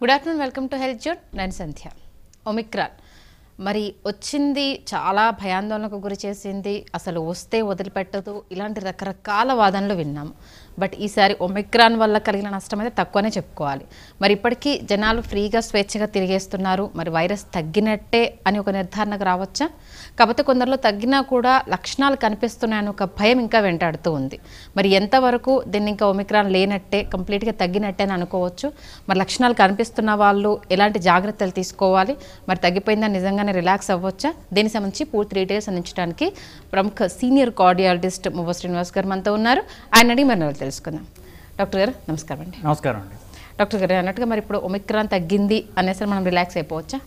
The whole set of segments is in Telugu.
Good afternoon welcome to health zone నేను సంధ్య ఒమిక్రాన్ మరి వచ్చింది చాలా భయాందోళనకు గురి చేసింది అసలు వస్తే వదిలిపెట్టదు ఇలాంటి రకరకాల వాదనలు విన్నాము బట్ ఈసారి ఒమిక్రాన్ వల్ల కలిగిన నష్టం అయితే తక్కువనే చెప్పుకోవాలి మరి ఇప్పటికీ జనాలు ఫ్రీగా స్వేచ్ఛగా తిరిగేస్తున్నారు మరి వైరస్ తగ్గినట్టే అని ఒక నిర్ధారణకు రావచ్చా కాకపోతే కొందరిలో తగ్గినా కూడా లక్షణాలు కనిపిస్తున్నాయని ఒక భయం ఇంకా వెంటాడుతూ ఉంది మరి ఎంతవరకు దీన్ని ఇంకా ఒమిక్రాన్ లేనట్టే కంప్లీట్గా తగ్గినట్టే అని అనుకోవచ్చు మరి లక్షణాలు కనిపిస్తున్న వాళ్ళు ఎలాంటి జాగ్రత్తలు తీసుకోవాలి మరి తగ్గిపోయిందని నిజంగానే రిలాక్స్ అవ్వచ్చా దీనికి సంబంధించి పూర్తి డీటెయిల్స్ అందించడానికి ప్రముఖ సీనియర్ కార్డియాలజిస్ట్ మువ్వ శ్రీనివాస్ గారు మనతో ఉన్నారు ఆయన అడిగి మరి తెలుసుకుందాం డాక్టర్ గారు నమస్కారం అండి నమస్కారం అండి డాక్టర్ గారు అన్నట్టుగా మరి ఇప్పుడు ఒమిక్రాన్ తగ్గింది అనేసి మనం రిలాక్స్ అయిపోవచ్చా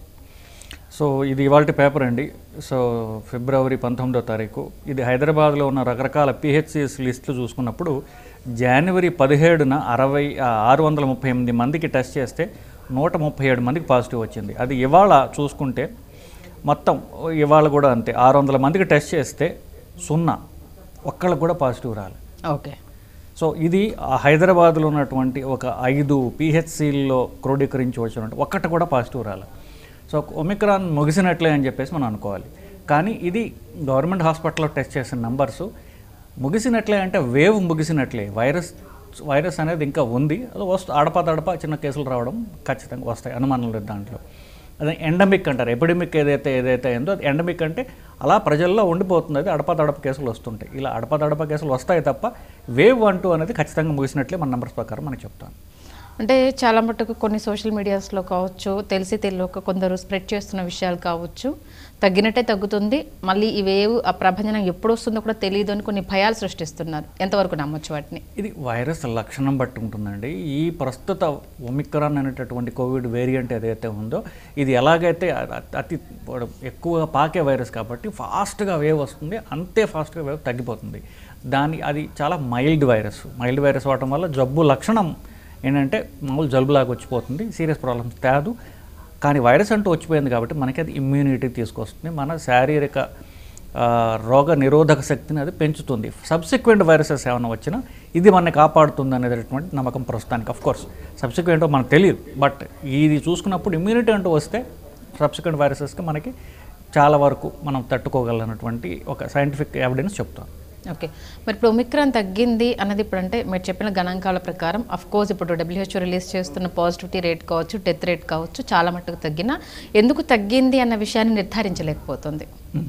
సో ఇది ఇవాళ పేపర్ అండి సో ఫిబ్రవరి పంతొమ్మిదో తారీఖు ఇది హైదరాబాద్లో ఉన్న రకరకాల పిహెచ్సిఎస్ లిస్టులు చూసుకున్నప్పుడు జనవరి పదిహేడున అరవై ఆ, ఆరు వందల ముప్పై ఎనిమిది మందికి టెస్ట్ చేస్తే నూట ముప్పై ఏడు మందికి పాజిటివ్ వచ్చింది అది ఇవాళ చూసుకుంటే మొత్తం ఇవాళ కూడా అంతే ఆరు వందల మందికి టెస్ట్ చేస్తే సున్నా ఒక్కళ్ళకు కూడా పాజిటివ్ రాలి ఓకే సో ఇది ఆ హైదరాబాద్లో ఉన్నటువంటి ఒక ఐదు పిహెచ్సిల్లో క్రోడీకరించి వచ్చినట్టు ఒక్కటి కూడా పాజిటివ్ రాలి సో ఒమిక్రాన్ ముగిసినట్లే అని చెప్పేసి మనం అనుకోవాలి కానీ ఇది గవర్నమెంట్ హాస్పిటల్లో టెస్ట్ చేసిన నంబర్స్ ముగిసినట్లే అంటే వేవ్ ముగిసినట్లే వైరస్ వైరస్ అనేది ఇంకా ఉంది అది వస్తు అడప తడప చిన్న కేసులు రావడం ఖచ్చితంగా వస్తాయి అనుమానం లేదు దాంట్లో అదే ఎండమిక్ అంటారు ఎపిడమిక్ ఏదైతే ఏదైతే అయిందో అది ఎండమిక్ అంటే అలా ప్రజల్లో ఉండిపోతుంది అది అడప తడప కేసులు వస్తుంటాయి ఇలా అడప తడప కేసులు వస్తాయి తప్ప వేవ్ వన్ టూ అనేది ఖచ్చితంగా ముగిసినట్లే మన నంబర్స్ ప్రకారం మనకి చెప్తాను అంటే చాలా మటుకు కొన్ని సోషల్ మీడియాస్లో కావచ్చు తెలిసి తెలియక కొందరు స్ప్రెడ్ చేస్తున్న విషయాలు కావచ్చు తగ్గినట్టే తగ్గుతుంది మళ్ళీ ఈ వేవ్ ఆ ప్రభంజనం ఎప్పుడు వస్తుందో కూడా తెలియదు అని కొన్ని భయాలు సృష్టిస్తున్నారు ఎంతవరకు నమ్మొచ్చు వాటిని ఇది వైరస్ లక్షణం బట్టి ఉంటుందండి ఈ ప్రస్తుత ఒమిక్రాన్ అనేటటువంటి కోవిడ్ వేరియంట్ ఏదైతే ఉందో ఇది ఎలాగైతే అ- అతి ఎక్కువగా పాకే వైరస్ కాబట్టి ఫాస్ట్గా వేవ్ వస్తుంది అంతే ఫాస్ట్గా వేవ్ తగ్గిపోతుంది దాని అది చాలా మైల్డ్ వైరస్ మైల్డ్ వైరస్ అవడం వల్ల జబ్బు లక్షణం ఏంటంటే మామూలు జలుబులాగా వచ్చిపోతుంది సీరియస్ ప్రాబ్లమ్స్ తేదు కానీ వైరస్ అంటూ వచ్చిపోయింది కాబట్టి మనకి అది ఇమ్యూనిటీ తీసుకొస్తుంది మన శారీరక ఆ, రోగ నిరోధక శక్తిని అది పెంచుతుంది సబ్సిక్వెంట్ వైరసెస్ ఏమైనా వచ్చినా ఇది మనని కాపాడుతుంది అనేటటువంటి నమ్మకం ప్రస్తుతానికి అఫ్ కోర్స్ సబ్సిక్వెంట్ మనకు తెలియదు బట్ ఇది చూసుకున్నప్పుడు ఇమ్యూనిటీ అంటూ వస్తే సబ్సిక్వెంట్ వైరసెస్కి మనకి చాలా వరకు మనం తట్టుకోగలనటువంటి ఒక సైంటిఫిక్ ఎవిడెన్స్ చెప్తాం ఓకే మరి ఇప్పుడు ఒమిక్రాన్ తగ్గింది అన్నది ఇప్పుడు అంటే మీరు చెప్పిన గణాంకాల ప్రకారం అఫ్ కోర్స్ ఇప్పుడు డబ్ల్యూహెచ్ఓ రిలీజ్ చేస్తున్న పాజిటివిటీ రేట్ కావచ్చు డెత్ రేట్ కావచ్చు చాలా మట్టుకు తగ్గినా ఎందుకు తగ్గింది అన్న విషయాన్ని నిర్ధారించలేకపోతుంది మ్మ్.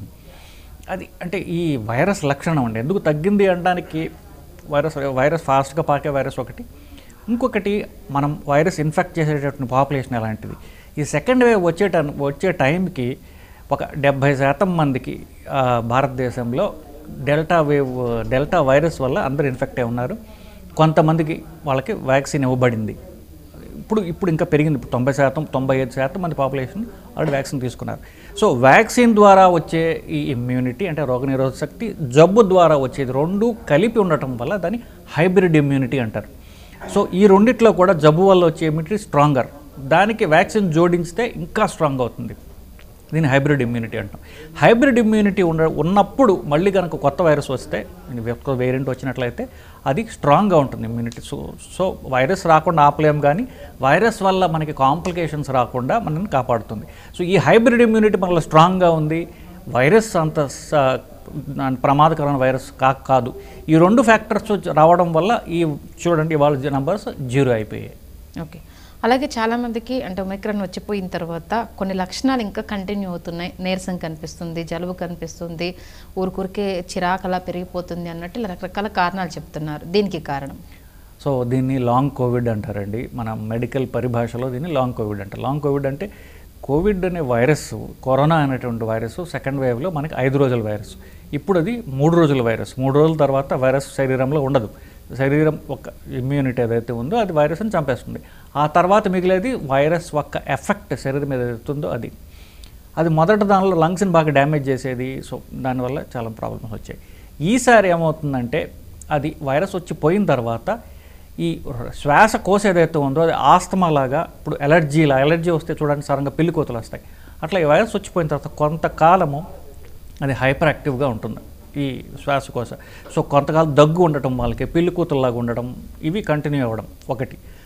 అది అంటే ఈ వైరస్ లక్షణం అండి ఎందుకు తగ్గింది అనడానికి వైరస్ వైరస్ ఫాస్ట్గా పాకే వైరస్ ఒకటి ఇంకొకటి మనం వైరస్ ఇన్ఫెక్ట్ చేసేటటువంటి పాపులేషన్ ఎలాంటిది ఈ సెకండ్ వేవ్ వచ్చే టైం వచ్చే టైంకి ఒక డెబ్భై శాతం మందికి ఆ, భారతదేశంలో డెల్టా వేవ్ డెల్టా వైరస్ వల్ల అందరూ ఇన్ఫెక్ట్ అయి ఉన్నారు కొంతమందికి వాళ్ళకి వ్యాక్సిన్ ఇవ్వబడింది ఇప్పుడు ఇప్పుడు ఇంకా పెరిగింది ఇప్పుడు తొంభై శాతం తొంభై ఐదు శాతం మంది పాపులేషన్ ఆల్రెడీ వ్యాక్సిన్ తీసుకున్నారు సో వ్యాక్సిన్ ద్వారా వచ్చే ఈ ఇమ్యూనిటీ అంటే రోగనిరోధక శక్తి జబ్బు ద్వారా వచ్చేది రెండు కలిపి ఉండటం వల్ల దాన్ని హైబ్రిడ్ ఇమ్యూనిటీ అంటారు సో ఈ రెండిట్లో కూడా జబ్బు వల్ల వచ్చే ఇమ్యూనిటీ స్ట్రాంగర్ దానికి వ్యాక్సిన్ జోడించితే ఇంకా స్ట్రాంగ్ అవుతుంది దీన్ని హైబ్రిడ్ ఇమ్యూనిటీ అంటాం హైబ్రిడ్ ఇమ్యూనిటీ ఉన్న ఉన్నప్పుడు మళ్ళీ కనుక కొత్త వైరస్ వస్తే కొత్త వేరియంట్ వచ్చినట్లయితే అది స్ట్రాంగ్గా ఉంటుంది ఇమ్యూనిటీ సో సో వైరస్ రాకుండా ఆపలేం కానీ వైరస్ వల్ల మనకి కాంప్లికేషన్స్ రాకుండా మనల్ని కాపాడుతుంది సో ఈ హైబ్రిడ్ ఇమ్యూనిటీ మనలో స్ట్రాంగ్గా ఉంది వైరస్ అంత స- దాని ప్రమాదకరమైన వైరస్ కా కాదు ఈ రెండు ఫ్యాక్టర్స్ రావడం వల్ల ఈ చూడండి వాళ్ళ నెంబర్స్ జీరో అయిపోయాయి ఓకే అలాగే చాలామందికి అంటే ఒమిక్రాన్ వచ్చిపోయిన తర్వాత కొన్ని లక్షణాలు ఇంకా కంటిన్యూ అవుతున్నాయి నీరసం కనిపిస్తుంది జలుబు కనిపిస్తుంది ఊరికూరికే చిరాకలా పెరిగిపోతుంది అన్నట్టు ఇలా రకరకాల కారణాలు చెప్తున్నారు దీనికి కారణం సో దీన్ని లాంగ్ కోవిడ్ అంటారండి మన మెడికల్ పరిభాషలో దీన్ని లాంగ్ కోవిడ్ అంటారు లాంగ్ కోవిడ్ అంటే కోవిడ్ అనే వైరస్ కరోనా అనేటువంటి వైరస్ సెకండ్ వేవ్లో మనకి ఐదు రోజుల వైరస్ ఇప్పుడు అది మూడు రోజుల వైరస్ మూడు రోజుల తర్వాత వైరస్ శరీరంలో ఉండదు శరీరం ఒక ఇమ్యూనిటీ ఏదైతే ఉందో అది వైరస్ని చంపేస్తుంది ఆ తర్వాత మిగిలేది వైరస్ యొక్క ఎఫెక్ట్ శరీరం మీద ఏదైతుందో అది అది మొదట దానిలో లంగ్స్ని బాగా డ్యామేజ్ చేసేది సో దానివల్ల చాలా ప్రాబ్లమ్స్ వచ్చాయి ఈసారి ఏమవుతుందంటే అది వైరస్ వచ్చి పోయిన తర్వాత ఈ శ్వాసకోశ ఏదైతే ఉందో అది ఆస్తమా లాగా ఇప్పుడు ఎలర్జీలా ఎలర్జీ వస్తే చూడండి సరంగా పిల్లి కోతలు వస్తాయి అట్లా ఈ వైరస్ వచ్చిపోయిన తర్వాత కొంతకాలము అది హైపర్ యాక్టివ్గా ఉంటుంది ఈ శ్వాసకోశ సో కొంతకాలం దగ్గు ఉండటం వాళ్ళకి పిల్లి కూతుల్లాగా ఉండడం ఇవి కంటిన్యూ అవ్వడం ఒకటి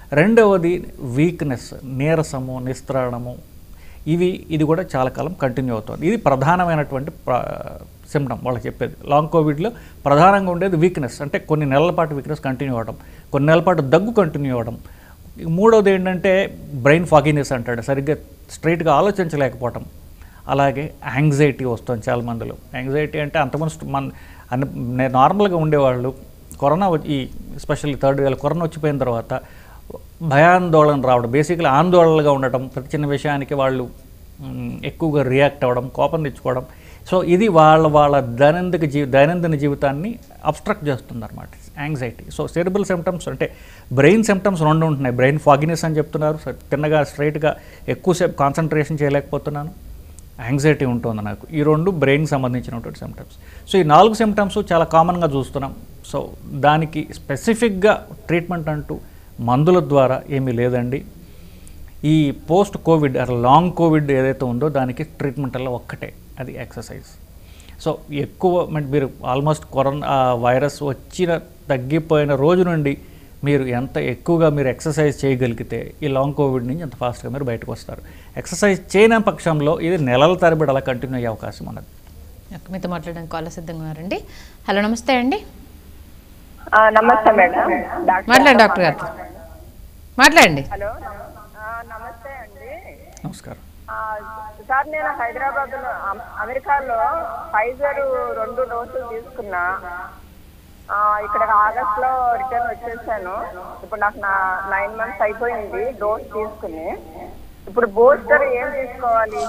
రెండవది వీక్నెస్ నీరసము నిస్త్రాణము ఇవి ఇది కూడా చాలా కాలం కంటిన్యూ అవుతుంది ఇది ప్రధానమైనటువంటి సిమ్టమ్ వాళ్ళకి చెప్పేది లాంగ్ కోవిడ్లో ప్రధానంగా ఉండేది వీక్నెస్ అంటే కొన్ని నెలల పాటు వీక్నెస్ కంటిన్యూ అవ్వడం కొన్ని నెలల పాటు దగ్గు కంటిన్యూ అవ్వడం మూడవది ఏంటంటే బ్రెయిన్ ఫాగినెస్ అంటాడు సరిగ్గా స్ట్రైట్గా ఆలోచించలేకపోవటం అలాగే యాంగ్జైటీ వస్తుంది చాలా మందిలో యాంగ్జైటీ అంటే అంతమంది మన అన్ని నార్మల్గా ఉండేవాళ్ళు కరోనా వచ్చి- ఈ స్పెషల్లీ థర్డ్ వేల కరోనా వచ్చిపోయిన తర్వాత భయాందోళన రావడం బేసిక్లీ ఆందోళనగా ఉండటం ప్రతి చిన్న విషయానికి వాళ్ళు మ్, ఎక్కువగా రియాక్ట్ అవ్వడం కోపం తెచ్చుకోవడం సో ఇది వాళ్ళ వాళ్ళ దైనందిక జీ దైనందిన జీవితాన్ని అబ్స్ట్రక్ట్ చేస్తుంది అనమాట యాంగ్జైటీ సో సెరిబుల్ సిమ్టమ్స్ అంటే బ్రెయిన్ సిమ్టమ్స్ రెండు ఉంటున్నాయి బ్రెయిన్ ఫాగినెస్ అని చెప్తున్నారు సో తిన్నగా స్ట్రైట్గా ఎక్కువసేపు కాన్సన్ట్రేషన్ చేయలేకపోతున్నాను యాంగ్జైటీ ఉంటుంది నాకు ఈ రెండు బ్రెయిన్కి సంబంధించినటువంటి సిమ్టమ్స్ సో ఈ నాలుగు సిమ్టమ్స్ చాలా కామన్గా చూస్తున్నాం సో దానికి స్పెసిఫిక్గా ట్రీట్మెంట్ అంటూ మందుల ద్వారా ఏమీ లేదండి ఈ పోస్ట్ కోవిడ్ అలా లాంగ్ కోవిడ్ ఏదైతే ఉందో దానికి ట్రీట్మెంట్ అలా ఒక్కటే అది ఎక్సర్సైజ్ సో ఎక్కువ అంటే మీరు ఆల్మోస్ట్ కరోనా వైరస్ వచ్చిన తగ్గిపోయిన రోజు నుండి మీరు ఎంత ఎక్కువగా మీరు ఎక్సర్సైజ్ చేయగలిగితే ఈ లాంగ్ కోవిడ్ నుంచి అంత ఫాస్ట్గా మీరు బయటకు వస్తారు ఎక్సర్సైజ్ చేయని పక్షంలో ఇది నెలల తరబడి అలా కంటిన్యూ అయ్యే అవకాశం ఉన్నది ఓకే, మీతో మాట్లాడడానికి కాల్ సిద్ధంగా ఉన్నారండి హలో నమస్తే అండి ఆ, నమస్తే మేడం డాక్టర్ మాట్లాడండి డాక్టర్ గారితో మాట్లాడండి హలో ఆ, నమస్తే అండి నమస్కారం ఆ, సార్ నేను హైదరాబాద్ లో అమెరికాలో ఫైజర్ రెండు డోసులు తీసుకున్నా ఆ, ఇక్కడ ఆగస్ట్ లో రిటర్న్ వచ్చేసాను ఇప్పుడు నాకు నా నైన్ మంత్స్ అయిపోయింది డోస్ తీసుకుని ఇప్పుడు బూస్టర్ ఏం తీసుకోవాలి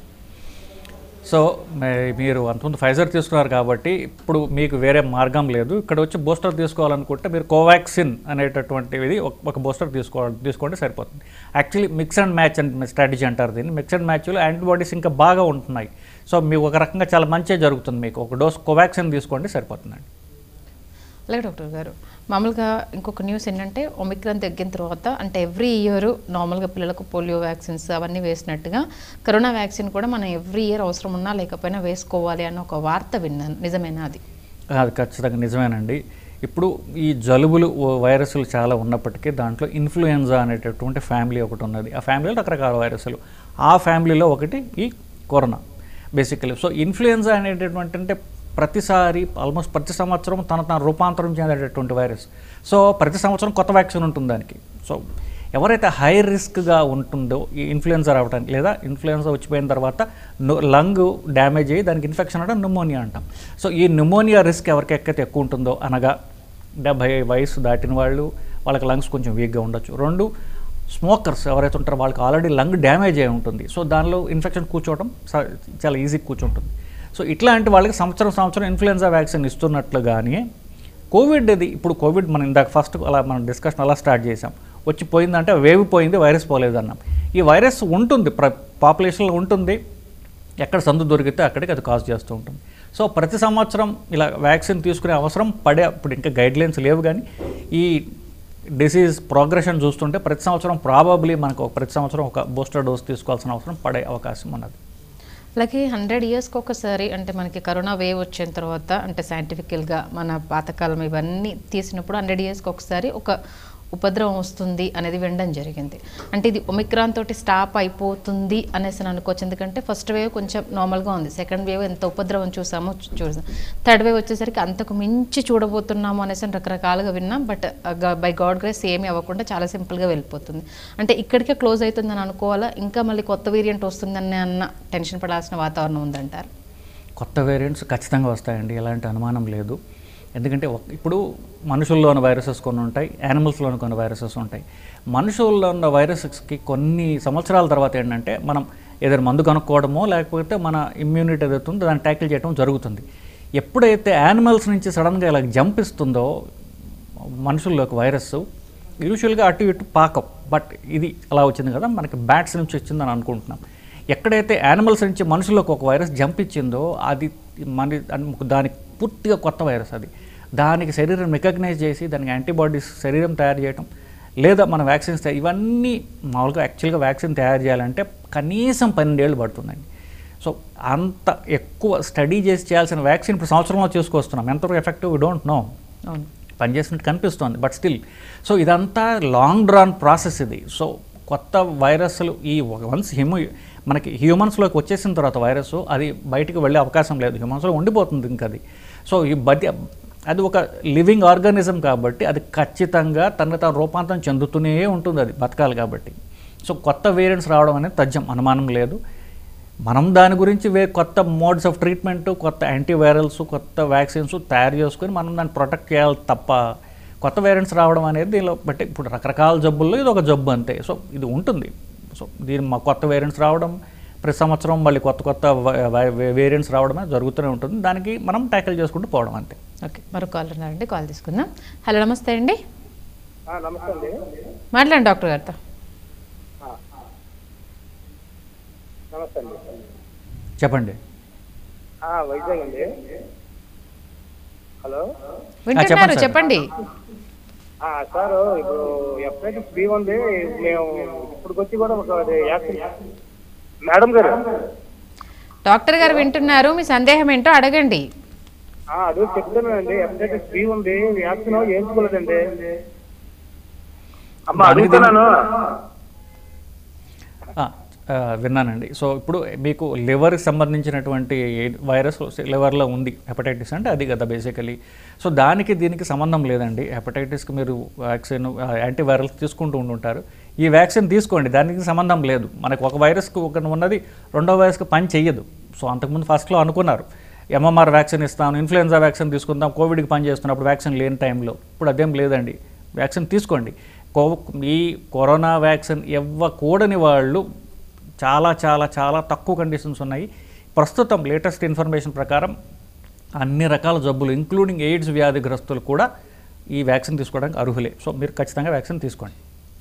సో మే- మీరు అంతకుముందు ఫైజర్ తీసుకున్నారు కాబట్టి ఇప్పుడు మీకు వేరే మార్గం లేదు ఇక్కడ వచ్చి బూస్టర్ తీసుకోవాలనుకుంటే మీరు కోవాక్సిన్ అనేటటువంటిది ఒక- ఒక బూస్టర్ తీసుకోవాలి తీసుకోండి సరిపోతుంది యాక్చువల్లీ మిక్స్ అండ్ మ్యాచ్ అని స్ట్రాటజీ అంటారు దీన్ని మిక్స్ అండ్ మ్యాచ్లో యాంటీబాడీస్ ఇంకా బాగా ఉంటున్నాయి సో మీకు ఒక రకంగా చాలా మంచిగా జరుగుతుంది మీకు ఒక డోస్ కోవాక్సిన్ తీసుకోండి సరిపోతుందండి అలాగే డాక్టర్ గారు మామూలుగా ఇంకొక న్యూస్ ఏంటంటే ఒమిక్రాన్ తగ్గిన తర్వాత అంటే ఎవ్రీ ఇయర్ నార్మల్గా పిల్లలకు పోలియో వ్యాక్సిన్స్ అవన్నీ వేసినట్టుగా కరోనా వ్యాక్సిన్ కూడా మనం ఎవ్రీ ఇయర్ అవసరం ఉన్నా లేకపోయినా వేసుకోవాలి అన్న ఒక వార్త విన్నాను నిజమేనా అది అది ఖచ్చితంగా నిజమేనండి ఇప్పుడు ఈ జలుబులు ఓ వైరస్లు చాలా ఉన్నప్పటికీ దాంట్లో ఇన్ఫ్లుయెన్జా అనేటటువంటి ఫ్యామిలీ ఒకటి ఉన్నది ఆ ఫ్యామిలీలో రకరకాల వైరస్లు ఆ ఫ్యామిలీలో ఒకటి ఈ కరోనా బేసికలీ సో ఇన్ఫ్లుయెన్జా అనేటటువంటి అంటే ప్రతిసారి ఆల్మోస్ట్ ప్రతి సంవత్సరం తన తన రూపాంతరం చెందేటటువంటి వైరస్ సో ప్రతి సంవత్సరం కొత్త వ్యాక్సిన్ ఉంటుంది దానికి సో ఎవరైతే హై రిస్క్గా ఉంటుందో ఈ ఇన్ఫ్లుయెన్జా రావడానికి లేదా ఇన్ఫ్లుయెన్జా వచ్చిపోయిన తర్వాత లంగ్ డ్యామేజ్ అయ్యి దానికి ఇన్ఫెక్షన్ అంటే న్యూమోనియా అంటాం సో ఈ న్యూమోనియా రిస్క్ ఎవరికెక్కైతే ఎక్కువ ఉంటుందో అనగా డెబ్భై వయసు దాటిన వాళ్ళు వాళ్ళకి లంగ్స్ కొంచెం వీక్గా ఉండొచ్చు రెండు స్మోకర్స్ ఎవరైతే ఉంటారో వాళ్ళకి ఆల్రెడీ లంగ్ డ్యామేజ్ అయి ఉంటుంది సో దానిలో ఇన్ఫెక్షన్ కూర్చోవడం స- చాలా ఈజీ కూర్చుంటుంది సో ఇట్లాంటి వాళ్ళకి సంవత్సరం సంవత్సరం ఇన్ఫ్లుయెన్జా వ్యాక్సిన్ ఇస్తున్నట్లుగానే కోవిడ్ ఇది ఇప్పుడు కోవిడ్ మనం ఇందాక ఫస్ట్ అలా మనం డిస్కషన్ అలా స్టార్ట్ చేసాం వచ్చి పోయిందంటే వేవ్ పోయింది వైరస్ పోలేదు అన్నాం ఈ వైరస్ ఉంటుంది ప్ర పాపులేషన్లో ఉంటుంది ఎక్కడ సందు దొరికితే అక్కడికి అది కాజ్ చేస్తూ ఉంటుంది సో ప్రతి సంవత్సరం ఇలా వ్యాక్సిన్ తీసుకునే అవసరం పడే ఇప్పుడు ఇంకా గైడ్లైన్స్ లేవు కానీ ఈ డిసీజ్ ప్రోగ్రెషన్ చూస్తుంటే ప్రతి సంవత్సరం ప్రాబబ్లీ మనకు ఒక- ప్రతి సంవత్సరం ఒక బూస్టర్ డోస్ తీసుకోవాల్సిన అవసరం పడే అవకాశం ఉన్నది అలాగే హండ్రెడ్ ఇయర్స్కి ఒకసారి అంటే మనకి కరోనా వేవ్ వచ్చిన తర్వాత అంటే సైంటిఫికల్గా మన పాతకాలం ఇవన్నీ తీసినప్పుడు హండ్రెడ్ ఇయర్స్కి ఒకసారి ఒక ఉపద్రవం వస్తుంది అనేది వినడం జరిగింది అంటే ఇది ఒమిక్రాన్ తోటి స్టాప్ అయిపోతుంది అనేసి అని అనుకోవచ్చు ఎందుకంటే ఫస్ట్ వేవ్ కొంచెం నార్మల్గా ఉంది సెకండ్ వేవ్ ఎంత ఉపద్రవం చూసామో చూ- చూసాం థర్డ్ వేవ్ వచ్చేసరికి అంతకు మించి చూడబోతున్నాము అనేసి అని రకరకాలుగా విన్నాం బట్ బై గాడ్ గ్రేస్ ఏమీ అవ్వకుండా చాలా సింపుల్గా వెళ్ళిపోతుంది అంటే ఇక్కడికే క్లోజ్ అవుతుందని అనుకోవాలా ఇంకా మళ్ళీ కొత్త వేరియంట్ వస్తుందని అన్న టెన్షన్ పడాల్సిన వాతావరణం ఉందంటారు కొత్త వేరియంట్స్ ఖచ్చితంగా వస్తాయండి ఎలాంటి అనుమానం లేదు ఎందుకంటే ఒక- ఇప్పుడు మనుషుల్లో ఉన్న వైరసెస్ కొన్ని ఉంటాయి యానిమల్స్లో ఉన్న కొన్ని వైరసెస్ ఉంటాయి మనుషుల్లో ఉన్న వైరసెస్కి కొన్ని సంవత్సరాల తర్వాత ఏంటంటే మనం ఏదైనా మందు కనుక్కోవడమో లేకపోతే మన ఇమ్యూనిటీ ఏదైతే ఉందో దాన్ని ట్యాకిల్ చేయడం జరుగుతుంది ఎప్పుడైతే యానిమల్స్ నుంచి సడన్గా ఇలా జంప్ ఇస్తుందో మనుషుల్లోకి వైరస్ యూజువల్గా అటు ఇటు పాకం బట్ ఇది అలా వచ్చింది కదా మనకి బ్యాట్స్ నుంచి వచ్చిందని అనుకుంటున్నాం ఎక్కడైతే యానిమల్స్ నుంచి మనుషులకు ఒక వైరస్ జంప్ ఇచ్చిందో అది మన అన్- దానికి పూర్తిగా కొత్త వైరస్ అది దానికి శరీరం రికగ్నైజ్ చేసి దానికి యాంటీబాడీస్ శరీరం తయారు చేయటం లేదా మన వ్యాక్సిన్స్ తయా- ఇవన్నీ మామూలుగా యాక్చువల్గా వ్యాక్సిన్ తయారు చేయాలంటే కనీసం పన్నెండేళ్ళు పడుతుందండి సో అంత ఎక్కువ స్టడీ చేసి చేయాల్సిన వ్యాక్సిన్ ఇప్పుడు సంవత్సరంలో చేసుకొస్తున్నాం ఎంతవరకు ఎఫెక్టివ్ డోంట్ నో అవును పనిచేసినట్టు కనిపిస్తోంది బట్ స్టిల్ సో ఇదంతా లాంగ్ డ్రాన్ ప్రాసెస్ ఇది సో కొత్త వైరస్లు ఈ వన్స్ హ్యూమ మనకి హ్యూమన్స్లోకి వచ్చేసిన తర్వాత వైరస్ అది బయటికి వెళ్ళే అవకాశం లేదు హ్యూమన్స్లో ఉండిపోతుంది ఇంకా అది సో ఈ బతి అది ఒక లివింగ్ ఆర్గానిజం కాబట్టి అది ఖచ్చితంగా తన తాను రూపాంతరం చెందుతూనే ఉంటుంది అది బతకాలి కాబట్టి సో కొత్త వేరియంట్స్ రావడం అనేది తథ్యం అనుమానం లేదు మనం దాని గురించి వే కొత్త మోడ్స్ ఆఫ్ ట్రీట్మెంట్ కొత్త యాంటీవైరల్స్ కొత్త వ్యాక్సిన్స్ తయారు చేసుకొని మనం దాన్ని ప్రొటెక్ట్ చేయాలి తప్ప కొత్త వేరియంట్స్ రావడం అనేది దీనిలో బట్టి ఇప్పుడు రకరకాల జబ్బుల్లో ఇది ఒక జబ్బు అంతే సో ఇది ఉంటుంది సో దీని మా కొత్త వేరియంట్స్ రావడం ప్రతి సంవత్సరం మళ్ళీ కొత్త కొత్త వేరియంట్స్ రావడమే జరుగుతూనే ఉంటుంది దానికి మనం ట్యాకిల్ చేసుకుంటూ పోవడం అంతే ఓకే మరొక కాల్ ఉన్నారండి కాల్ తీసుకుందాం హలో నమస్తే అండి ఆ, నమస్తే అండి మాట్లాడండి డాక్టర్ గారితో నమస్తే అండి చెప్పండి ఆ, వైజాగ్ అండి హలో వింటున్నారు సార్. చెప్పండి ఆ, సార్ ఇప్పుడు హెపటైటిస్ బి ఉంది మేము ఇప్పటికొచ్చి కూడా ఒక యాక్సిడెంట్ మేడం గారు డాక్టర్ గారు వింటున్నారు మీ సందేహం ఏంటో అడగండి ఆ, అదే చెప్తున్నానండి హెపటైటిస్ బి ఉంది వ్యాక్సిన్ వేయించుకోలేదండి అమ్మా దానికి అడుగుతున్నాను ఆ, ఆ, విన్నానండి సో ఇప్పుడు మీకు లివర్కి సంబంధించినటువంటి ఏ- వైరస్ లివర్లో ఉంది హెపటైటిస్ అంటే అది కదా బేసికలీ సో దానికి దీనికి సంబంధం లేదండి హెపటైటిస్కి మీరు వ్యాక్సిన్ యాంటీవైరల్స్ తీసుకుంటూ ఉంటుంటారు ఈ వ్యాక్సిన్ తీసుకోండి దానికి సంబంధం లేదు మనకు ఒక వైరస్కి ఒక ఉన్నది రెండో వైరస్కి పని చెయ్యదు సో అంతకుముందు ఫస్ట్లో అనుకున్నారు ఎంఎంఆర్ వ్యాక్సిన్ ఇస్తాను ఇన్ఫ్లుయెన్జా వ్యాక్సిన్ తీసుకుందాం కోవిడ్కి పని చేస్తున్నప్పుడు వ్యాక్సిన్ లేని టైంలో ఇప్పుడు అదేం లేదండి వ్యాక్సిన్ తీసుకోండి కో ఈ కరోనా వ్యాక్సిన్ ఇవ్వకూడని వాళ్ళు చాలా చాలా చాలా తక్కువ కండిషన్స్ ఉన్నాయి ప్రస్తుతం లేటెస్ట్ ఇన్ఫర్మేషన్ ప్రకారం అన్ని రకాల జబ్బులు ఇంక్లూడింగ్ ఎయిడ్స్ వ్యాధిగ్రస్తులు కూడా ఈ వ్యాక్సిన్ తీసుకోవడానికి అర్హులే సో మీరు ఖచ్చితంగా వ్యాక్సిన్ తీసుకోండి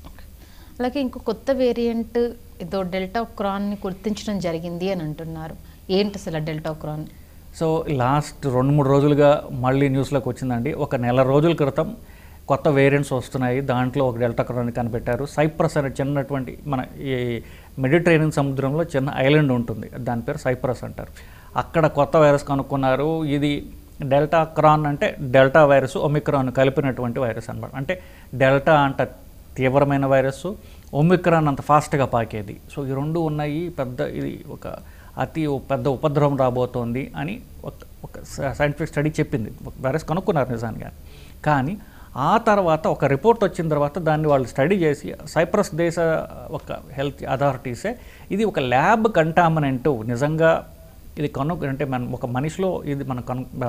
అలాగే ఇంకో కొత్త వేరియంట్ ఏదో డెల్టా క్రాన్ని గుర్తించడం జరిగింది అని అంటున్నారు ఏంటి అసలు ఆ డెల్టా క్రాన్ సో లాస్ట్ రెండు మూడు రోజులుగా మళ్ళీ న్యూస్లోకి వచ్చిందండి ఒక నెల రోజుల క్రితం కొత్త వేరియంట్స్ వస్తున్నాయి దాంట్లో ఒక డెల్టా క్రాన్ కనిపెట్టారు సైప్రస్ అనే చిన్నటువంటి మన ఈ మెడిటరేనియన్ సముద్రంలో చిన్న ఐలాండ్ ఉంటుంది దాని పేరు సైప్రస్ అంటారు అక్కడ కొత్త వైరస్ కనుక్కున్నారు ఇది డెల్టా క్రాన్ అంటే డెల్టా వైరస్ ఒమిక్రాన్ కలిపినటువంటి వైరస్ అన్నమాట అంటే డెల్టా అంట తీవ్రమైన వైరస్ ఒమిక్రాన్ అంత ఫాస్ట్గా పాకేది సో ఈ రెండు ఉన్నాయి పెద్ద ఇది ఒక అతి ఓ పెద్ద ఉపద్రవం రాబోతోంది అని ఒక ఒక సైంటిఫిక్ స్టడీ చెప్పింది ఒక వైరస్ కనుక్కున్నారు నిజానికి కానీ ఆ తర్వాత ఒక రిపోర్ట్ వచ్చిన తర్వాత దాన్ని వాళ్ళు స్టడీ చేసి సైప్రస్ దేశ ఒక హెల్త్ అథారిటీసే ఇది ఒక ల్యాబ్ కంటామినెంట్ నిజంగా ఇది కను అంటే మన ఒక మనిషిలో ఇది మన కను ఆ,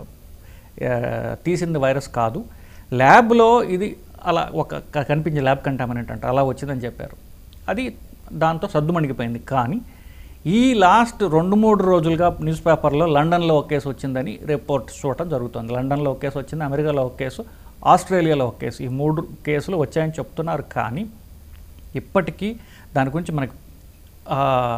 ఆ, తీసింది వైరస్ కాదు ల్యాబ్లో ఇది అలా ఒక క- కనిపించే ల్యాబ్ కంటామినెంట్ అంట అలా వచ్చిందని చెప్పారు అది దాంతో సద్దుమణిగిపోయింది కానీ ఈ లాస్ట్ రెండు మూడు రోజులుగా న్యూస్ పేపర్లో లండన్లో ఒక కేసు వచ్చిందని రిపోర్ట్ చూడటం జరుగుతుంది లండన్లో ఒక కేసు వచ్చింది అమెరికాలో ఒక కేసు ఆస్ట్రేలియాలో ఒక కేసు ఈ మూడు కేసులు వచ్చాయని చెప్తున్నారు కానీ ఇప్పటికీ దాని గురించి మనకి ఆ,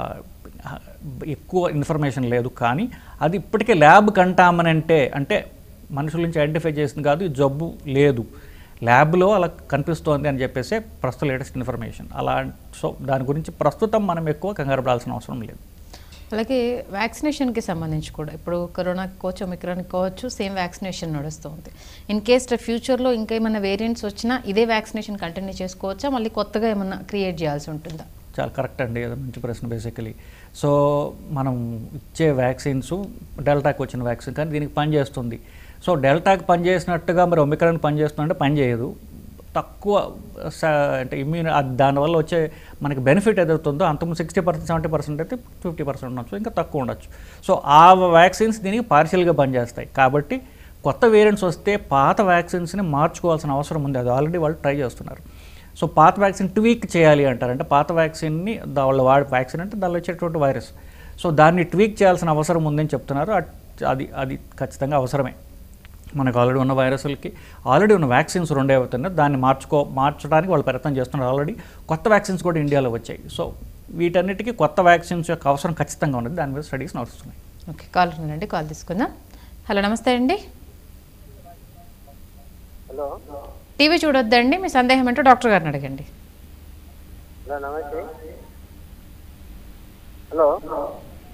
ఎక్కువ ఇన్ఫర్మేషన్ లేదు కానీ అది ఇప్పటికే ల్యాబ్ కంటామనంటే అంటే మనుషుల నుంచి ఐడెంటిఫై చేసింది కాదు ఈ జబ్బు లేదు ల్యాబ్లో అలా కనిపిస్తోంది అని చెప్పేసి ప్రస్తుత లేటెస్ట్ ఇన్ఫర్మేషన్ అలా సో దాని గురించి ప్రస్తుతం మనం ఎక్కువ కంగారు పడాల్సిన అవసరం లేదు అలాగే వ్యాక్సినేషన్కి సంబంధించి కూడా ఇప్పుడు కరోనా కోవచ్చు ఒమిక్రాన్ కావచ్చు సేమ్ వ్యాక్సినేషన్ నడుస్తుంది ఇన్ కేస్ ఫ్యూచర్లో ఇంకా ఏమైనా వేరియంట్స్ వచ్చినా ఇదే వ్యాక్సినేషన్ కంటిన్యూ చేసుకోవచ్చా మళ్ళీ కొత్తగా ఏమైనా క్రియేట్ చేయాల్సి ఉంటుందా చాలా కరెక్ట్ అండి అది మంచి ప్రశ్న బేసికలీ సో మనం ఇచ్చే వ్యాక్సిన్స్ డెల్టాకి వచ్చిన వ్యాక్సిన్ కానీ దీనికి పనిచేస్తుంది సో డెల్టాకి పనిచేసినట్టుగా మరి ఒమిక్రాన్ పనిచేస్తుందంటే పని చేయదు తక్కువ స- అంటే ఇమ్యూన్ దానివల్ల వచ్చే మనకి బెనిఫిట్ ఏదవుతుందో అంతకుముందు సిక్స్టీ పర్సెంట్ సెవెంటీ పర్సెంట్ అయితే ఫిఫ్టీ పర్సెంట్ ఉండొచ్చు ఇంకా తక్కువ ఉండొచ్చు సో ఆ వ్యాక్సిన్స్ దీనికి పార్షియల్గా పనిచేస్తాయి కాబట్టి కొత్త వేరియంట్స్ వస్తే పాత వ్యాక్సిన్స్ని మార్చుకోవాల్సిన అవసరం ఉంది అది ఆల్రెడీ వాళ్ళు ట్రై చేస్తున్నారు సో పాత వ్యాక్సిన్ ట్వీక్ చేయాలి అంటారు అంటే పాత వ్యాక్సిన్ని దా- వాళ్ళు వాడే వ్యాక్సిన్ అంటే దానిలో వచ్చేటువంటి వైరస్ సో దాన్ని ట్వీక్ చేయాల్సిన అవసరం ఉందని చెప్తున్నారు అట్- అది అది ఖచ్చితంగా అవసరమే మనకు ఆల్రెడీ ఉన్న వైరస్లకి ఆల్రెడీ ఉన్న వ్యాక్సిన్స్ రెండే అవుతున్నాయి దాన్ని మార్చుకో మార్చడానికి వాళ్ళు ప్రయత్నం చేస్తున్నారు ఆల్రెడీ కొత్త వ్యాక్సిన్స్ కూడా ఇండియాలో వచ్చాయి సో వీటన్నిటికీ కొత్త వ్యాక్సిన్స్ యొక్క అవసరం ఖచ్చితంగా ఉన్నది దాని మీద స్టడీస్ నడుస్తున్నాయి ఓకే కాల్ ఉందండి కాల్ తీసుకుందాం హలో నమస్తే అండి హలో టీవీ చూడొద్దండి మీ సందేహం ఏంటో డాక్టర్ గారిని అడగండి హలో నమస్తే హలో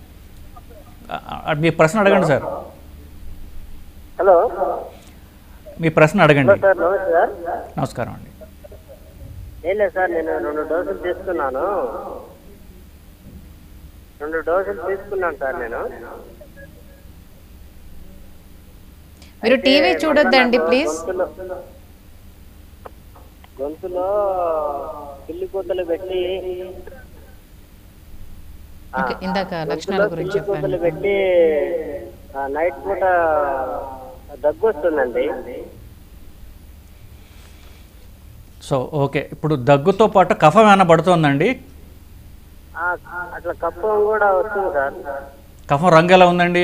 ఆ, ఆ, మీ ప్రశ్న అడగండి సార్ హలో మీ ప్రశ్న అడగండి సార్ నమస్తే సార్ నమస్కారం అండి ఏం లేదు సార్ నేను రెండు డోసులు తీసుకున్నాను రెండు డోసులు తీసుకున్నాను సార్ నేను మీరు టీవీ చూడొద్దండి ప్లీజ్ గొంతులో గొంతులో పిల్లి కూతలు పెట్టి ఆ, ఓకే, ఇందాక లక్షణాల గొంతులో గురించి పిల్లి కూతలు చెప్పాను పెట్టి ఆ, నైట్ పూట దగ్గు వస్తుందండి సో ఓకే ఇప్పుడు దగ్గుతో పాటు కఫం ఏమైనా పడుతోందండి ఆ, అట్లా కప్పం కూడా వస్తుంది సార్ కఫం రంగు ఎలా ఉందండి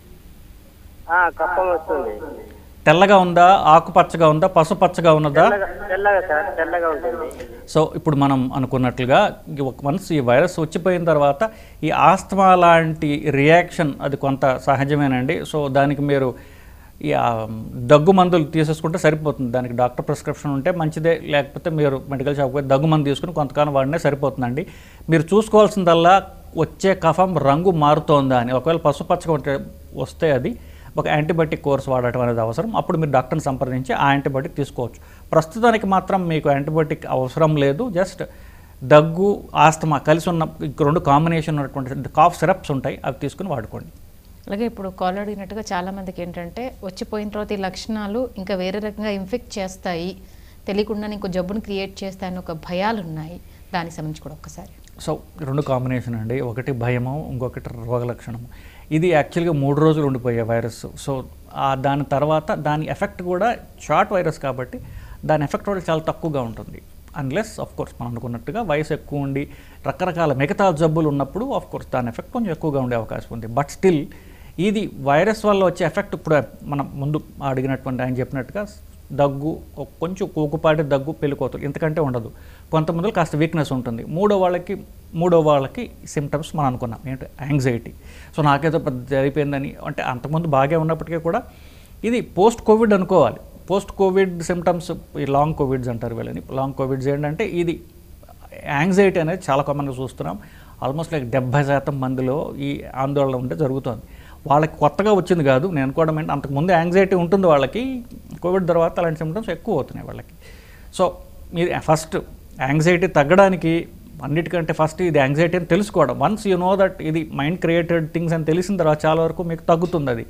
ఆ, కప్పం వస్తుంది తెల్లగా ఉందా ఆకుపచ్చగా ఉందా పసుపచ్చగా ఉన్నదా తెల్లగా తెల్లగా సార్ తెల్లగా ఉంటుంది సో ఇప్పుడు మనం అనుకున్నట్లుగా వన్స్ ఈ వైరస్ వచ్చిపోయిన తర్వాత ఈ ఆస్తమా లాంటి రియాక్షన్ అది కొంత సహజమేనండి సో దానికి మీరు ఈ ఆ, దగ్గు మందులు తీసేసుకుంటే సరిపోతుంది దానికి డాక్టర్ ప్రిస్క్రిప్షన్ ఉంటే మంచిదే లేకపోతే మీరు మెడికల్ షాప్కి పోయి దగ్గు మందు తీసుకుని కొంతకాలం వాడినే సరిపోతుందండి మీరు చూసుకోవాల్సిందల్లా వచ్చే కఫం రంగు మారుతోందా అని ఒకవేళ పసుపచ్చగా ఉంటే వస్తే అది ఒక యాంటీబయాటిక్ కోర్స్ వాడటం అనేది అవసరం అప్పుడు మీరు డాక్టర్ని సంప్రదించి ఆ యాంటీబయాటిక్ తీసుకోవచ్చు ప్రస్తుతానికి మాత్రం మీకు యాంటీబయాటిక్ అవసరం లేదు జస్ట్ దగ్గు ఆస్తమా కలిసి ఉన్న ఈ రెండు కాంబినేషన్ ఉన్నటువంటి కాఫ్ సిరప్స్ ఉంటాయి అవి తీసుకుని వాడుకోండి అలాగే ఇప్పుడు కాల్ అడిగినట్టుగా చాలా మందికి ఏంటంటే వచ్చిపోయిన తర్వాత ఈ లక్షణాలు ఇంకా వేరే రకంగా ఇన్ఫెక్ట్ చేస్తాయి తెలియకుండా ఇంకో జబ్బును క్రియేట్ చేస్తాయని ఒక భయాలు ఉన్నాయి దానికి సంబంధించి కూడా ఒక్కసారి సో రెండు కాంబినేషన్ అండి ఒకటి భయము ఇంకొకటి రోగ లక్షణము ఇది యాక్చువల్గా మూడు రోజులు ఉండిపోయే వైరస్ సో ఆ దాని తర్వాత దాని ఎఫెక్ట్ కూడా షార్ట్ వైరస్ కాబట్టి దాని ఎఫెక్ట్ కూడా చాలా తక్కువగా ఉంటుంది అన్లెస్ ఆఫ్ కోర్స్ మనం అనుకున్నట్టుగా వయసు ఎక్కువ ఉండి రకరకాల మిగతా జబ్బులు ఉన్నప్పుడు ఆఫ్ కోర్స్ దాని ఎఫెక్ట్ కొంచెం ఎక్కువగా ఉండే అవకాశం ఉంది బట్ స్టిల్ ఇది వైరస్ వల్ల వచ్చే ఎఫెక్ట్ ఇప్పుడు మనం ముందు అడిగినటువంటి ఆయన చెప్పినట్టుగా దగ్గు ఒక కొంచెం కూకుపాటి దగ్గు పెళ్ళికోతలు ఇంతకంటే ఉండదు కొంతమందిలో కాస్త వీక్నెస్ ఉంటుంది మూడో వాళ్ళకి మూడో వాళ్ళకి సిమ్టమ్స్ మనం అనుకున్నాం ఏంటి యాంగ్జైటీ సో నాకేదో పెద్ద జరిగిపోయిందని అంటే అంతకుముందు బాగా ఉన్నప్పటికీ కూడా ఇది పోస్ట్ కోవిడ్ అనుకోవాలి పోస్ట్ కోవిడ్ సిమ్టమ్స్ ఈ లాంగ్ కోవిడ్స్ అంటారు వీళ్ళని లాంగ్ కోవిడ్స్ ఏంటంటే ఇది యాంగ్జైటీ అనేది చాలా కామన్గా చూస్తున్నాం ఆల్మోస్ట్ లైక్ డెబ్బై శాతం మందిలో ఈ ఆందోళన ఉంటే జరుగుతుంది వాళ్ళకి కొత్తగా వచ్చింది కాదు నేను అనుకోవడం ఏంటి అంతకుముందు యాంగ్జైటీ ఉంటుంది వాళ్ళకి కోవిడ్ తర్వాత అలాంటి సిమ్టమ్స్ ఎక్కువ అవుతున్నాయి వాళ్ళకి సో మీరు ఫస్ట్ యాంగ్జైటీ తగ్గడానికి అన్నిటికంటే ఫస్ట్ ఇది యాంగ్జైటీ అని తెలుసుకోవడం వన్స్ యూ నో దట్ ఇది మైండ్ క్రియేటెడ్ థింగ్స్ అని తెలిసిన తర్వాత చాలా వరకు మీకు తగ్గుతుంది అది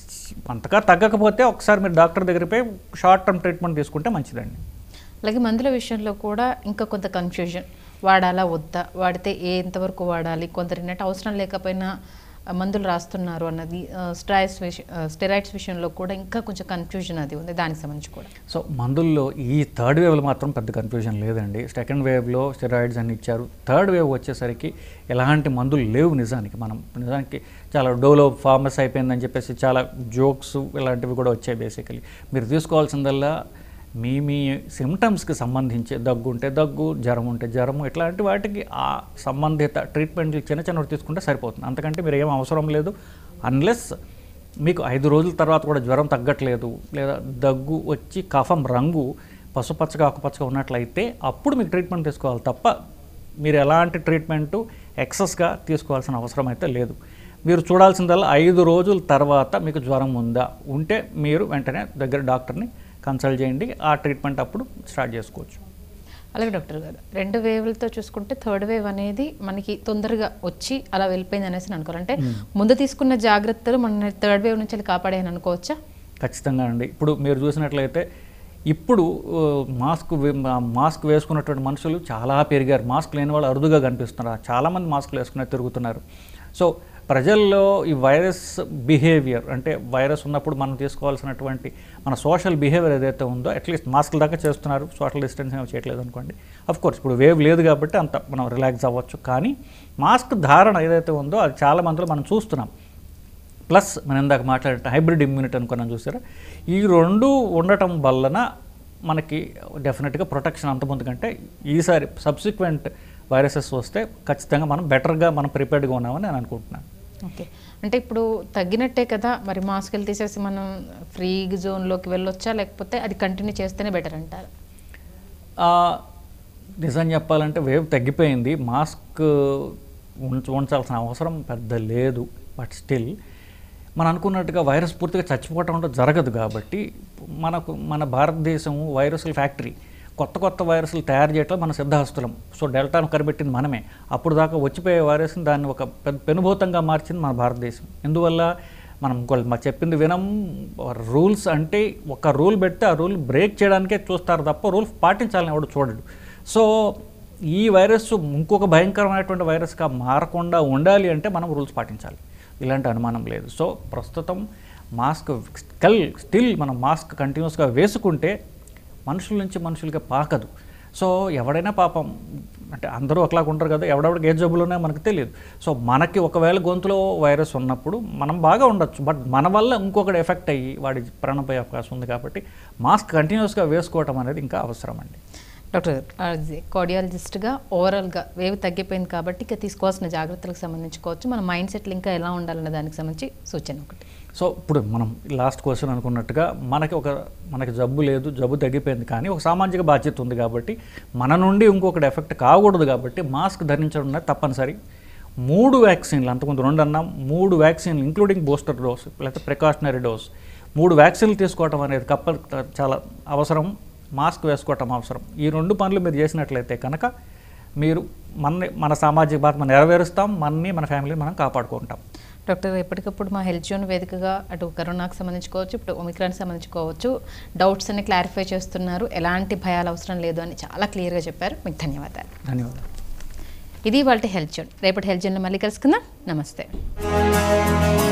అంతగా తగ్గకపోతే ఒకసారి మీరు డాక్టర్ దగ్గరికి పోయి షార్ట్ టర్మ్ ట్రీట్మెంట్ తీసుకుంటే మంచిదండి అలాగే మందుల విషయంలో కూడా ఇంకా కొంత కన్ఫ్యూజన్ వాడాలా వద్దా వాడితే ఏ ఎంతవరకు వాడాలి కొందరు ఏంటంటే అవసరం లేకపోయినా ఆ, మందులు రాస్తున్నారు అన్నది స్టెరాయిడ్స్ విషయం స్టెరాయిడ్స్ విషయంలో కూడా ఇంకా కొంచెం కన్ఫ్యూజన్ అది ఉంది దానికి సంబంధించి కూడా సో మందుల్లో ఈ థర్డ్ వేవ్లో మాత్రం పెద్ద కన్ఫ్యూజన్ లేదండి సెకండ్ వేవ్లో స్టెరాయిడ్స్ అని ఇచ్చారు థర్డ్ వేవ్ వచ్చేసరికి ఎలాంటి మందులు లేవు నిజానికి మనం నిజానికి చాలా డోలో ఫార్మస్ అయిపోయిందని చెప్పేసి చాలా జోక్స్ ఇలాంటివి కూడా వచ్చాయి బేసికలీ మీరు తీసుకోవాల్సిందల్లా మీ మీ సిమ్టమ్స్కి సంబంధించి దగ్గు ఉంటే దగ్గు జ్వరం ఉంటే జ్వరము ఇట్లాంటి వాటికి ఆ సంబంధిత ట్రీట్మెంట్లు చిన్న చిన్నవి తీసుకుంటే సరిపోతుంది అంతకంటే మీరు ఏం అవసరం లేదు అన్లెస్ మీకు ఐదు రోజుల తర్వాత కూడా జ్వరం తగ్గట్లేదు లేదా దగ్గు వచ్చి కఫం రంగు పసుపచ్చగా ఆకుపచ్చగా ఉన్నట్లయితే అప్పుడు మీకు ట్రీట్మెంట్ తీసుకోవాలి తప్ప మీరు ఎలాంటి ట్రీట్మెంటు ఎక్సెస్గా తీసుకోవాల్సిన అవసరం అయితే లేదు మీరు చూడాల్సిందల్లా ఐదు రోజుల తర్వాత మీకు జ్వరం ఉందా ఉంటే మీరు వెంటనే దగ్గర డాక్టర్ని కన్సల్ట్ చేయండి ఆ ట్రీట్మెంట్ అప్పుడు స్టార్ట్ చేసుకోవచ్చు అలాగే డాక్టర్ గారు రెండు వేవ్లతో చూసుకుంటే థర్డ్ వేవ్ అనేది మనకి తొందరగా వచ్చి అలా వెళ్ళిపోయింది అనేసి అనుకోవాలి అంటే ముందు తీసుకున్న జాగ్రత్తలు మన థర్డ్ వేవ్ నుంచి కాపాడాయని అనుకోవచ్చా ఖచ్చితంగా అండి ఇప్పుడు మీరు చూసినట్లయితే ఇప్పుడు ఆ, మాస్క్ వే- మా- మాస్క్ వేసుకున్నటువంటి మనుషులు చాలా పెరిగారు మాస్క్ లేని వాళ్ళు అరుదుగా కనిపిస్తున్నారు చాలామంది మాస్క్లు వేసుకుని తిరుగుతున్నారు సో ప్రజల్లో ఈ వైరస్ బిహేవియర్ అంటే వైరస్ ఉన్నప్పుడు మనం తీసుకోవాల్సినటువంటి మన సోషల్ బిహేవియర్ ఏదైతే ఉందో అట్లీస్ట్ మాస్క్ దాకా చేస్తున్నారు సోషల్ డిస్టెన్సింగ్ ఏమి చేయట్లేదు అనుకోండి అఫ్ కోర్స్ ఇప్పుడు వేవ్ లేదు కాబట్టి అంత మనం రిలాక్స్ అవ్వచ్చు కానీ మాస్క్ ధారణ ఏదైతే ఉందో అది చాలా మందిలో మనం చూస్తున్నాం ప్లస్ మనం ఇందాక మాట్లాడే హైబ్రిడ్ ఇమ్యూనిటీ అనుకున్నాం చూసారా ఈ రెండు ఉండటం వలన మనకి డెఫినెట్గా ప్రొటెక్షన్ అంతమంది కంటే ఈసారి సబ్సిక్వెంట్ వైరసెస్ వస్తే ఖచ్చితంగా మనం బెటర్గా మనం ప్రిపేర్డ్గా ఉన్నామని నేను అనుకుంటున్నాను ఓకే అంటే ఇప్పుడు తగ్గినట్టే కదా మరి మాస్కులు తీసేసి మనం ఫ్రీ జోన్లోకి వెళ్ళొచ్చా లేకపోతే అది కంటిన్యూ చేస్తేనే బెటర్ అంటారు ఆ, నిజం చెప్పాలంటే వేవ్ తగ్గిపోయింది మాస్క్ ఉంచ ఉంచాల్సిన అవసరం పెద్ద లేదు బట్ స్టిల్ మనం అనుకున్నట్టుగా వైరస్ పూర్తిగా చచ్చిపోవటం అంటే జరగదు కాబట్టి మనకు మన భారతదేశం వైరస్ల ఫ్యాక్టరీ కొత్త కొత్త వైరస్లు తయారు చేయటం మన సిద్ధహస్తులం సో డెల్టాను కనిపెట్టింది మనమే అప్పుడు దాకా వచ్చిపోయే వైరస్ని దాన్ని ఒక పెద్ద పెనుభూతంగా మార్చింది మన భారతదేశం ఎందువల్ల మనం ఇంకోళ్ళు మా చెప్పింది వినం రూల్స్ అంటే ఒక రూల్ పెడితే ఆ రూల్ బ్రేక్ చేయడానికే చూస్తారు తప్ప రూల్ పాటించాలని ఎవడు చూడడు సో ఈ వైరస్ ఇంకొక భయంకరమైనటువంటి వైరస్గా మారకుండా ఉండాలి అంటే మనం రూల్స్ పాటించాలి ఇలాంటి అనుమానం లేదు సో ప్రస్తుతం మాస్క్ స్టిల్ స్టిల్ మనం మాస్క్ కంటిన్యూస్గా వేసుకుంటే మనుషుల నుంచి మనుషులకి పాకదు సో ఎవడైనా పాపం అంటే అందరూ ఒకలాగా ఉంటారు కదా ఎవడెవడికి ఏ జబ్బులు ఉన్నాయో మనకు తెలియదు సో మనకి ఒకవేళ గొంతులో వైరస్ ఉన్నప్పుడు మనం బాగా ఉండొచ్చు బట్ మన వల్ల ఇంకొకటి ఎఫెక్ట్ అయ్యి వాడి ప్రాణం పోయే అవకాశం ఉంది కాబట్టి మాస్క్ కంటిన్యూస్గా వేసుకోవటం అనేది ఇంకా అవసరం అండి డాక్టర్ కార్డియాలజిస్ట్గా ఓవరాల్గా వేవ్ తగ్గిపోయింది కాబట్టి ఇక తీసుకోవాల్సిన జాగ్రత్తలకు సంబంధించుకోవచ్చు మన మైండ్ సెట్లు ఇంకా ఎలా ఉండాలన్న దానికి సంబంధించి సూచన ఒకటి సో ఇప్పుడు మనం లాస్ట్ క్వశ్చన్ అనుకున్నట్టుగా మనకి ఒక మనకి జబ్బు లేదు జబ్బు తగ్గిపోయింది కానీ ఒక సామాజిక బాధ్యత ఉంది కాబట్టి మన నుండి ఇంకొకటి ఎఫెక్ట్ కాకూడదు కాబట్టి మాస్క్ ధరించడం అనేది తప్పనిసరి మూడు వ్యాక్సిన్లు అంతకుముందు రెండు అన్నాం మూడు వ్యాక్సిన్లు ఇంక్లూడింగ్ బూస్టర్ డోస్ లేకపోతే ప్రికాషనరీ డోస్ మూడు వ్యాక్సిన్లు తీసుకోవటం అనేది కప్ప చాలా అవసరం మాస్క్ వేసుకోవటం అవసరం ఈ రెండు పనులు మీరు చేసినట్లయితే కనుక మీరు మన మన సామాజిక బాధ్యత నెరవేరుస్తాం మనని మన ఫ్యామిలీని మనం కాపాడుకుంటాం డాక్టర్ ఎప్పటికప్పుడు మా హెల్త్ జోన్ వేదికగా అటు కరోనాకు సంబంధించుకోవచ్చు ఇప్పుడు ఒమిక్రాన్కి సంబంధించుకోవచ్చు డౌట్స్ అన్ని క్లారిఫై చేస్తున్నారు ఎలాంటి భయాలు అవసరం లేదు అని చాలా క్లియర్గా చెప్పారు మీకు ధన్యవాదాలు ధన్యవాదాలు ఇది వాళ్ళ హెల్త్ జోన్ రేపటి హెల్త్ జోన్లో మళ్ళీ కలుసుకుందాం నమస్తే